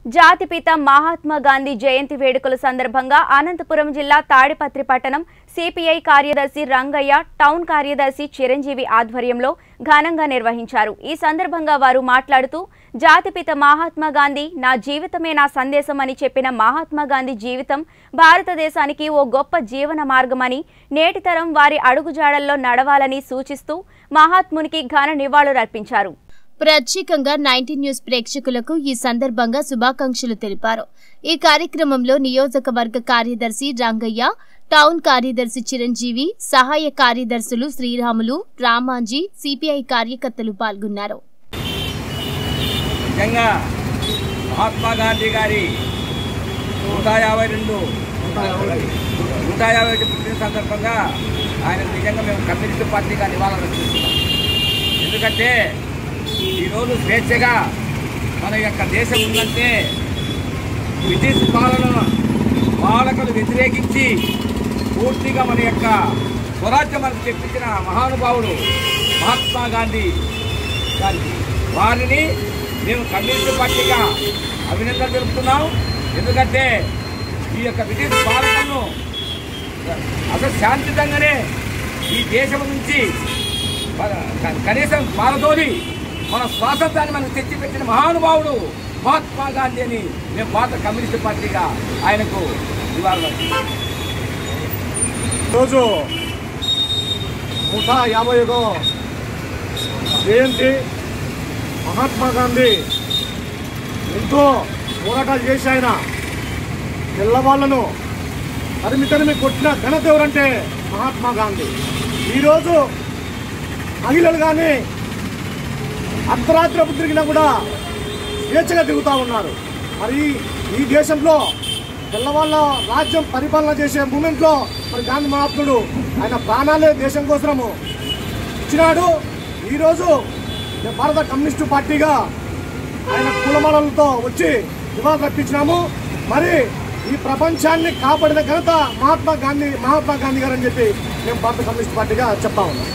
జాతిపిత మహాత్మా గాంధీ జయంతి వేడుకల సందర్భంగా అనంతపురం జిల్లా తాడిపత్రి పట్టణం సిపిఐ కార్యదర్శి రంగయ్య టౌన్ కార్యదర్శి చిరంజీవి ఆధ్వర్యంలో ఘనంగా నిర్వహించారు ఈ సందర్భంగా వారు మాట్లాడుతూ జాతిపిత మహాత్మా గాంధీ నా జీవితమే నా సందేశం అని చెప్పిన మహాత్మా గాంధీ జీవితం భారతదేశానికి ఓ గొప్ప జీవన మార్గమని నేటి తరం వారి అడుగుజాడల్లో నడవాలని సూచిస్తూ మహాత్మునికి ఘన నివాళులర్పించారు ప్రత్యేకంగా నైన్టీన్ న్యూస్ ప్రేక్షకులకు ఈ సందర్భంగా శుభాకాంక్షలు తెలిపారు ఈ కార్యక్రమంలో నియోజకవర్గ కార్యదర్శి రంగయ్య టౌన్ కార్యదర్శి చిరంజీవి సహాయ కార్యదర్శులు శ్రీరాములు రామాంజీ సిపిఐ కార్యకర్తలు పాల్గొన్నారు నిజంగా మహాత్మా గాంధీ గారి నూట యాభై రెండు నూట యాభై ఒకటి పుట్టిన సందర్భంగా ఆయన నిజంగా మేము కమ్యూనిస్ట్ పార్టీగా నివాళులర్పిస్తున్నాం ఎందుకంటే ఈరోజు స్వేచ్ఛగా మన యొక్క దేశం ఉందంటే బ్రిటిష్ పాలన పాలకులు వ్యతిరేకించి పూర్తిగా మన యొక్క స్వరాజ్యం మనకు తెప్పించిన మహానుభావుడు మహాత్మా గాంధీ గాంధీ వారిని మేము కమ్యూనిస్ట్ పార్టీగా అభినందన తెలుపుతున్నాం ఎందుకంటే ఈ యొక్క బ్రిటిష్ పాలకులను అసలు శాంతియుతంగానే ఈ దేశం నుంచి మన- క- కనీసం పారదోలి మన స్వాతంత్రాన్ని మనకు తెచ్చిపెట్టిన మహానుభావుడు మహాత్మా గాంధీ అని మేము భారత కమ్యూనిస్ట్ పార్టీగా ఆయనకు నివాళులు ఈరోజు నూట యాభై ఐదో జయంతి మహాత్మా గాంధీ ఎంతో పోరాటాలు చేసి ఆయన తెల్లవాళ్లను తరిమి తరిమి కొట్టిన ఘనత ఎవరంటే మహాత్మా గాంధీ ఈరోజు మహిళలు కానీ అర్ధరాత్రి తిరిగినా కూడా స్వేచ్ఛగా తిరుగుతూ ఉన్నారు మరి ఈ దేశంలో తెల్లవాళ్ళ రాజ్యం పరిపాలన చేసే మూమెంట్లో మరి గాంధీ మహాత్ముడు ఆయన ప్రాణాలే దేశం కోసము ఇచ్చినాడు ఈరోజు భారత కమ్యూనిస్టు పార్టీగా ఆయన కులమలతో వచ్చి నివాళులు రప్పించినాము మరి ఈ ప్రపంచాన్ని కాపాడిన ఘనత మహాత్మా గాంధీ మహాత్మా గాంధీ గారు అని చెప్పి మేము భారత కమ్యూనిస్ట్ పార్టీగా చెప్తా ఉన్నాం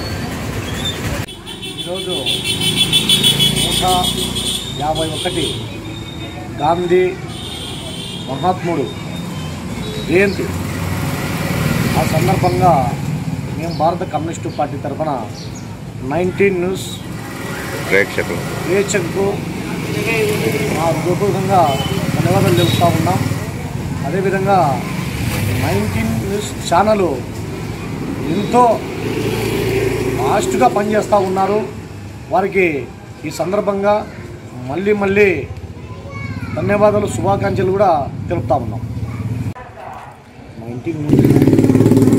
ఈరోజు నూట యాభై ఒకటి గాంధీ మహాత్ముడు జయంతి ఆ సందర్భంగా మేము భారత కమ్యూనిస్టు పార్టీ తరఫున నైన్టీన్ న్యూస్ ప్రేక్షకులు ప్రేక్షకు మా హృదయపూర్వకంగా ధన్యవాదాలు తెలుపుతా ఉన్నాం అదేవిధంగా నైన్టీన్ న్యూస్ ఛానల్ ఎంతో ఫాస్ట్గా పనిచేస్తూ ఉన్నారు వారికి ఈ సందర్భంగా మళ్ళీ మళ్ళీ ధన్యవాదాలు శుభాకాంక్షలు కూడా తెలుపుతా ఉన్నాం నైన్టీన్ న్యూస్